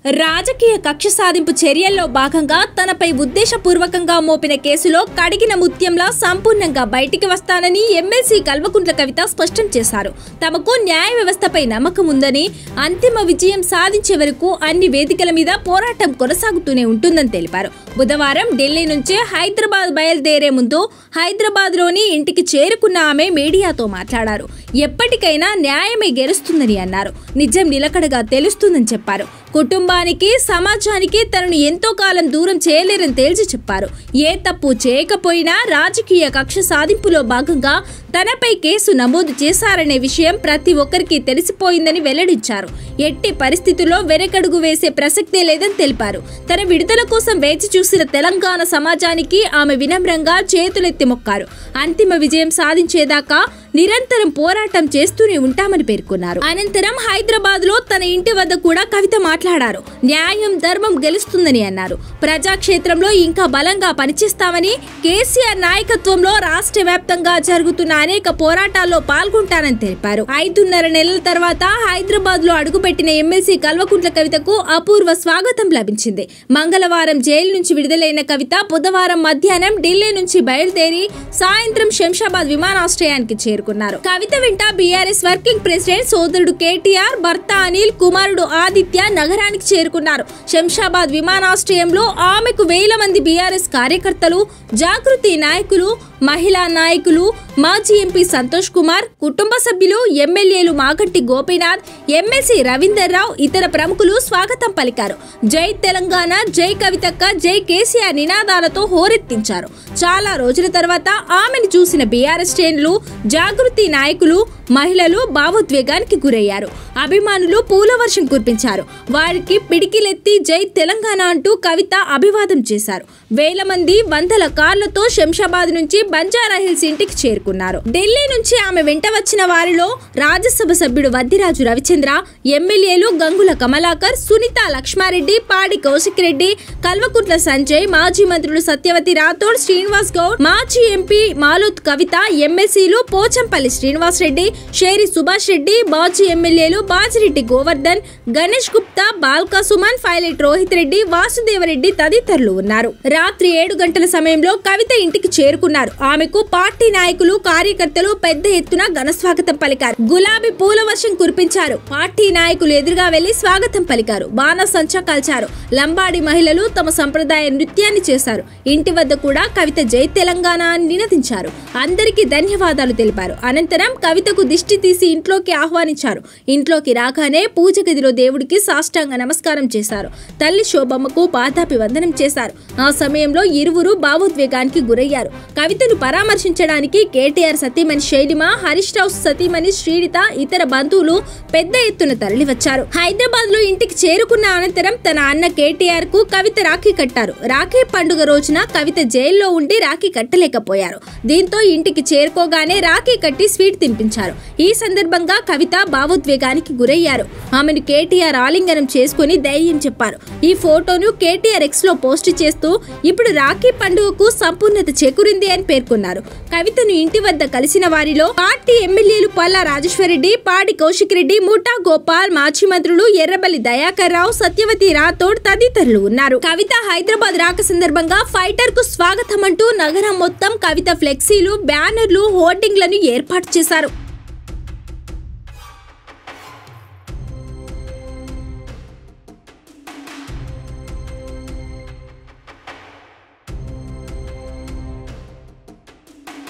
రాజకీయ కక్ష సాధింపు చర్యల్లో భాగంగా తనపై ఉద్దేశపూర్వకంగా మోపిన కేసులో కడిగిన ముత్యంలా సంపూర్ణంగా బయటికి వస్తానని ఎమ్మెల్సీ కల్వకుంట్ల కవిత స్పష్టం చేశారు తమకు న్యాయ వ్యవస్థపై నమ్మకం ఉందని అంతిమ విజయం సాధించే వరకు అన్ని వేదికల మీద పోరాటం కొనసాగుతూనే ఉంటుందని తెలిపారు బుధవారం ఢిల్లీ నుంచి హైదరాబాద్ బయలుదేరే ముందు హైదరాబాద్లోని ఇంటికి చేరుకున్న ఆమె మీడియాతో మాట్లాడారు ఎప్పటికైనా న్యాయమే గెలుస్తుందని అన్నారు నిజం నిలకడగా తెలుస్తుందని చెప్పారు కుటుంబానికి సమాజానికి తనను ఎంతో కాలం దూరం చేయలేరని తేల్చి చెప్పారు ఏ తప్పు చేయకపోయినా రాజకీయ కక్ష సాధింపులో భాగంగా తనపై కేసు నమోదు చేశారనే విషయం ప్రతి ఒక్కరికి తెలిసిపోయిందని వెల్లడించారు ఎట్టి పరిస్థితుల్లో వెనకడుగు వేసే ప్రసక్తే లేదని తెలిపారు తన విడుదల కోసం వేచి చూసిన తెలంగాణ సమాజానికి ఆమె వినమ్రంగా చేతులెత్తి మొక్కారు అంతిమ విజయం సాధించేదాకా నిరంతరం పోరాటం చేస్తూనే ఉంటామని పేర్కొన్నారు అనంతరం హైదరాబాద్ లో తన ఇంటి వద్ద కూడా కవిత మాట్లాడారు న్యాయం ధర్మం గెలుస్తుందని అన్నారు ప్రజాక్షేత్రంలో ఇంకా బలంగా పనిచేస్తామని కేసీఆర్ నాయకత్వంలో రాష్ట్ర వ్యాప్తంగా జరుగుతున్న అనేక పోరాటాల్లో పాల్గొంటానని తెలిపారు ఐదున్నర నెలల తర్వాత హైదరాబాద్ లో అడుగుపెట్టిన ఎమ్మెల్సీ కల్వకుంట్ల కవితకు అపూర్వ స్వాగతం లభించింది మంగళవారం జైలు నుంచి విడుదలైన కవిత బుధవారం మధ్యాహ్నం ఢిల్లీ నుంచి బయలుదేరి సాయంత్రం శంషాబాద్ విమానాశ్రయానికి చేరుకున్నారు కవిత వెంట బీఆర్ఎస్ వర్కింగ్ ప్రెసిడెంట్ సోదరుడు కేటీఆర్ భర్త అనిల్ కుమారుడు ఆదిత్య నగరానికి చేరుకున్నారు శంషాబాద్ విమానాశ్రయంలో ఆమెకు వేల మంది బీఆర్ఎస్ కార్యకర్తలు జాగృతి నాయకులు మహిళా నాయకులు మాజీ ఎంపీ సంతోష్ కుమార్ కుటుంబ సభ్యులు ఎమ్మెల్యేలు మాగంటి గోపీనాథ్ ఎమ్మెల్సీ రవీందర్ రావు ఇతర ప్రముఖులు స్వాగతం పలికారు జై తెలంగాణ జై కవితక్క జై కేసీఆర్ నినాదాలతో హోరెత్తించారు చాలా రోజుల తర్వాత ఆమెను చూసిన బీఆర్ఎస్ శ్రేణులు జాగృతి నాయకులు మహిళలు భావోద్వేగానికి గురయ్యారు అభిమానులు పూల వర్షం కురిపించారు వారికి పిడికిలెత్తి జై తెలంగాణ అంటూ కవిత అభివాదం చేశారు వేల మంది వందల కార్లతో శంషాబాద్ నుంచి బంజారా హిల్స్ ఇంటికి చేరుకున్నారు ఢిల్లీ నుంచి ఆమె వెంట వచ్చిన వారిలో రాజ్యసభ సభ్యుడు వద్దిరాజు రవిచంద్ర ఎమ్మెల్యేలు గంగుల కమలాకర్ సునీత లక్ష్మారెడ్డి పాడి కౌశిక్ రెడ్డి కల్వకుంట్ల సంజయ్ మాజీ మంత్రులు సత్యవతి రాథోడ్ శ్రీనివాస్ గౌడ్ మాజీ ఎంపీ మాలోత్ కవిత ఎమ్మెల్సీలు పోచంపల్లి శ్రీనివాస్ రెడ్డి షేరి సుభాష్ రెడ్డి మాజీ ఎమ్మెల్యేలు బాజిరెడ్డి గోవర్ధన్ గణేష్ గుప్తా బాల్కా సుమన్ పైలట్ రోహిత్ రెడ్డి వాసుదేవరెడ్డి తదితరులు ఉన్నారు రాత్రి ఏడు గంటల సమయంలో కవిత ఇంటికి చేరుకున్నారు ఆమెకు పార్టీ నాయకులు కార్యకర్తలు పెద్ద ఎత్తున ఘన స్వాగతం పలికారు గులాబీ పూల వర్షం కురిపించారు పార్టీ నాయకులు ఎదురుగా వెళ్లి స్వాగతం పలికారు బాణసంచా కాల్చారు లంబాడి మహిళలు తమ సంప్రదాయ నృత్యాన్ని చేశారు ఇంటి వద్ద కూడా కవిత జై తెలంగాణ అని నినదించారు అందరికీ ధన్యవాదాలు తెలిపారు అనంతరం కవితకు దిష్టి తీసి ఇంట్లోకి ఆహ్వానించారు ఇంట్లోకి రాగానే పూజ గదిలో దేవుడికి సాష్టాంగ నమస్కారం చేశారు తల్లి శోభమ్మకు పాదాపి వందనం చేశారు ఆ సమయంలో ఇరువురు భావోద్వేగానికి గురయ్యారు కవితను పరామర్శించడానికి కేటీఆర్ సతీమణి శైలిమ హరీష్ రావు సతీమణి శ్రీనిత ఇతర బంధువులు పెద్ద ఎత్తున తరలివచ్చారు హైదరాబాద్ లో ఇంటికి చేరుకున్న అనంతరం తన అన్న కేటీఆర్ కు కవిత రాఖీ కట్టారు రాఖీ పండుగ రోజున కవిత జైల్లో ఉండి రాఖీ కట్టలేకపోయారు దీంతో ఇంటికి చేరుకోగానే రాఖీ కట్టి స్వీట్ తినిపించారు ఈ సందర్భంగా కవిత భావోద్వేగానికి గురయ్యారు ఆమెను కేటీఆర్ ఆలింగనం చేసుకుని ధైర్యం చెప్పారు ఈ ఫోటోను కేటీఆర్ ఎక్స్ లో పోస్ట్ చేస్తూ ఇప్పుడు రాఖీ పండుగకు సంపూర్ణత చేకూరింది అని పేర్కొన్నారు కవితను ఇంటి వద్ద కలిసిన వారిలో పార్టీ ఎమ్మెల్యేలు పల్లా రాజేశ్వరరెడ్డి పాడి కౌశిక్ రెడ్డి ముఠా గోపాల్ మాజీ మంత్రులు ఎర్రబల్లి దయాకర్ రావు సత్యవతి రాథోడ్ తదితరులు ఉన్నారు కవిత హైదరాబాద్ రాక సందర్భంగా ఫైటర్ కు స్వాగతం అంటూ నగరం మొత్తం కవిత ఫ్లెక్సీలు బ్యానర్లు హోర్డింగ్లను ఏర్పాటు చేశారు